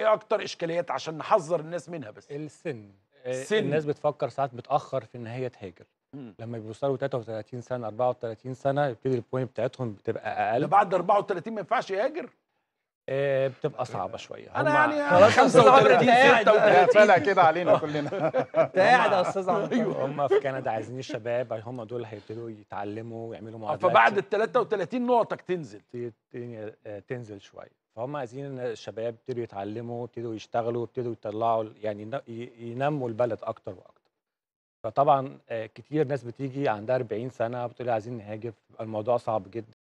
ايه اكتر اشكاليات عشان نحذر الناس منها بس السن آه، السن. الناس بتفكر ساعات متاخر في ان هي تهاجر مم. لما بيوصلوا 33 سنه 34 سنه يبتدي البوينت بتاعتهم بتبقى ده اقل بعد 34 ما ينفعش يهاجر آه، بتبقى صعبه شويه انا هم- يعني خلاص يا أستاذ عمرو، 35 أنت قاعد بقى. 36 فلق كده علينا كلنا انت قاعد يا استاذ عمرو هم في كندا عايزين الشباب هم دول هيبتدوا يتعلموا ويعملوا معادلات فبعد ال 33 نقطك تنزل تبتدي الدنيا آه، تنزل شويه فهم عايزين ان الشباب يبتدوا يتعلموا يبتدوا يشتغلوا يبتدوا يطلعوا يعني ين- ي- ينموا البلد اكتر واكتر فطبعا آه، كتير ناس بتيجي عندها 40 سنه بتقول عايزين نهاجر بيبقى الموضوع صعب جدا